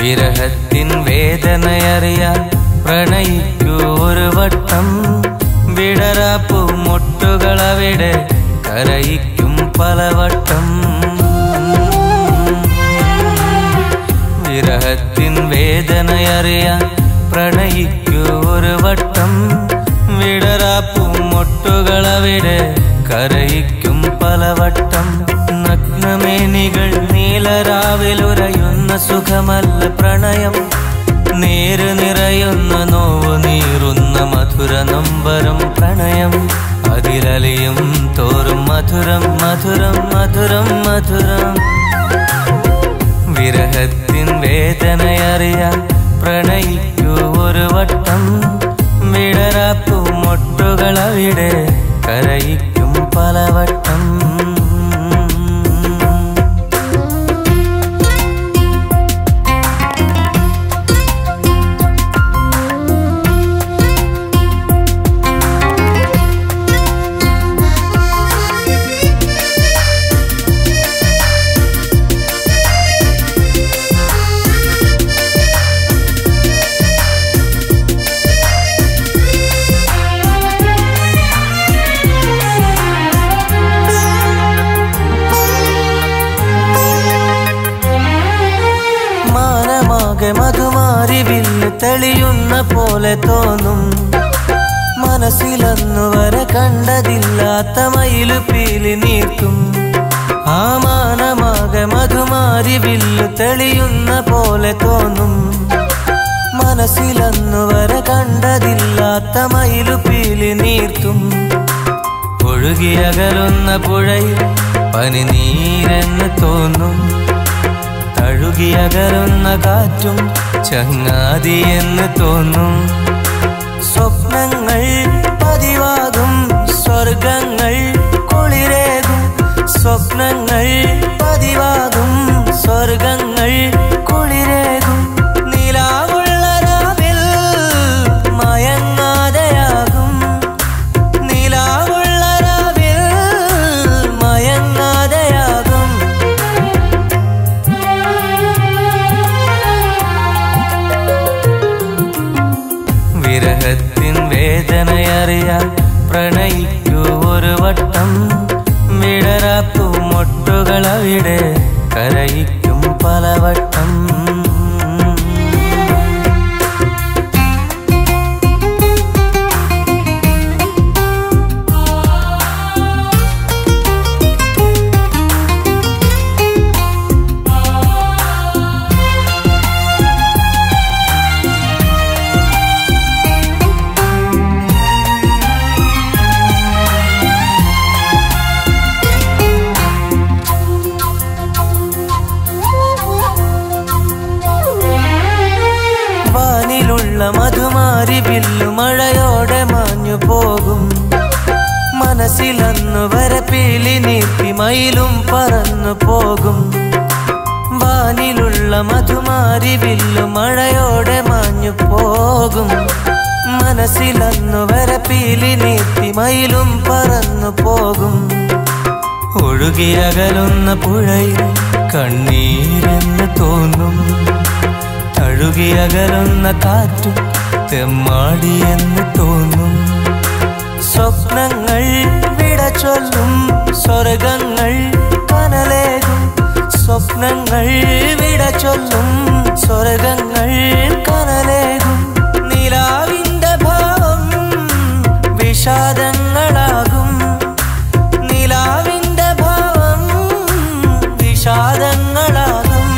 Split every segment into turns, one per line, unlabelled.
വിരഹത്തിൻ വേദനയറിയാൻ പ്രണയിക്കൂ ഒരു വട്ടം വിടരാപ്പു മുട്ടുകളവിടെ കരയിക്കും പലവട്ടം വിരഹത്തിൻ വേദനയറിയാൻ പ്രണയിക്കൂ ഒരു വട്ടം വിടരാപ്പു മുട്ടുകളവിടെ കരയിക്കും പലവട്ടം നഗ്നമേനികൾ നീലരാവിലുരയുന്ന സുഖമല്ല പ്രണയം നേര് നിറയുന്ന നോവ് നീറുന്ന മധുര നമ്പരം പ്രണയം അതിലലിയും തോറും മധുരം മധുരം മധുരം മധുരം വിരഹത്തിൻ വേദനയറിയാൻ പ്രണയിക്കൂ ഒരു വട്ടം വിടരാപ്പു മൊട്ടുകളവിടെ കരയിക്കും പലവട്ടം മാനമാകെ മധുമാരി വില്ല് തെളിയുന്ന പോലെ തോന്നും മനസ്സിലന്നു വരെ കണ്ടതില്ലാത്ത മയില് പീലി നീർക്കും ആ മാനമാകെ മധുമാരി വില്ല് തെളിയുന്ന പോലെ തോന്നും മനസ്സിലന്നു വരെ കണ്ടതില്ലാത്ത മയിലു പീലി നീർത്തും ഒഴുകിയകലുന്ന പുഴയിൽ പനിനീരെന്ന് തോന്നും തഴുകിയകലുന്ന കാറ്റും ചങ്ങാതി എന്ന് തോന്നും സ്വപ്നങ്ങൾ പതിവാകും സ്വർഗങ്ങൾ കുളിരേകും സ്വപ്നങ്ങൾ പതിവാകും സ്വർഗങ്ങൾ കുളിരേകും നിലാവുള്ള രാവിൽ മയങ്ങാതെയാകും നിലാവുള്ള രാവിൽ മയങ്ങാതെയാകും വിരഹത്തിൻ വേദനയറിയാൻ പ്രണയിക്കൂ ഒരു വട്ടം വിടരാപ്പു മൊട്ടുകളവിടെ കരയിക്കും പലവട്ടം വാനിലുള്ള മധുമാരി വില്ലു മഴയോടെ മാഞ്ഞു പോകും മനസ്സിലന്നു വരെ പീലി നീട്ടി മയിലും പറന്നു പോകും വാനിലുള്ള മധുമാരി വില്ലു മഴയോടെ മാഞ്ഞു പോകും മനസ്സിലന്നു വരെ പീലി നീട്ടി മയിലും പറന്നു പോകും ഒഴുകിയകലുന്ന പുഴയിൽ കണ്ണീരെന്ന് തോന്നും തഴുകിയകലുന്ന കാറ്റും തെമ്മാടിയെന്ന് തോന്നും സ്വപ്നങ്ങൾ വിട ചൊല്ലും സ്വർഗങ്ങൾ കനലേകും സ്വപ്നങ്ങൾ വിട ചൊല്ലും സ്വർഗങ്ങൾ കനലേകും നിലാവിന്റെ ഭാവം വിഷാദങ്ങളാകും നിലാവിന്റെ ഭാവം വിഷാദങ്ങളാകും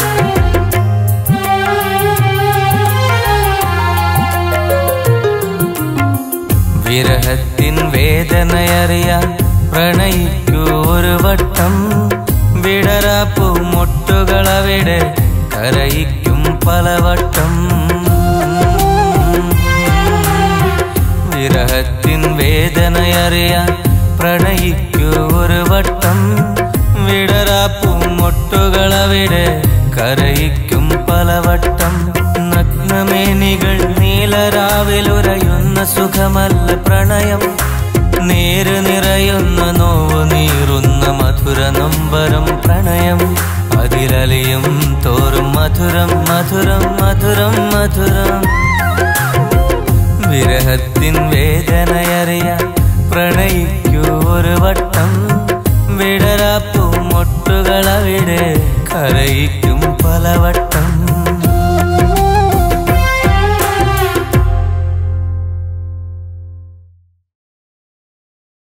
വിരഹത്തിൻ വേദനയറിയാൻ പ്രണയിക്കൂ ഒരു വട്ടം വിടരാപ്പു മുട്ടുകളവിടെ കരയിക്കും പലവട്ടം വിരഹത്തിൻ വേദനയറിയാൻ പ്രണയിക്കൂ ഒരു വട്ടം വിടരാപ്പു മുട്ടുകളവിടെ കരയിക്കും പലവട്ടം നഗ്നമേനികൾ നീലരാവിലുരയുന്ന സുഖമല്ല പ്രണയം നേര് നിറയുന്ന നോവ് നീറുന്ന മധുര നമ്പരം പ്രണയം അതിലലിയും തോറും മധുരം മധുരം മധുരം മധുരം വിരഹത്തിൻ വേദനയറിയാൻ പ്രണയിക്കൂ ഒരു വട്ടം വിടരാപ്പൂ മൊട്ടുകളവിടെ കരയിക്കും പലവട്ടം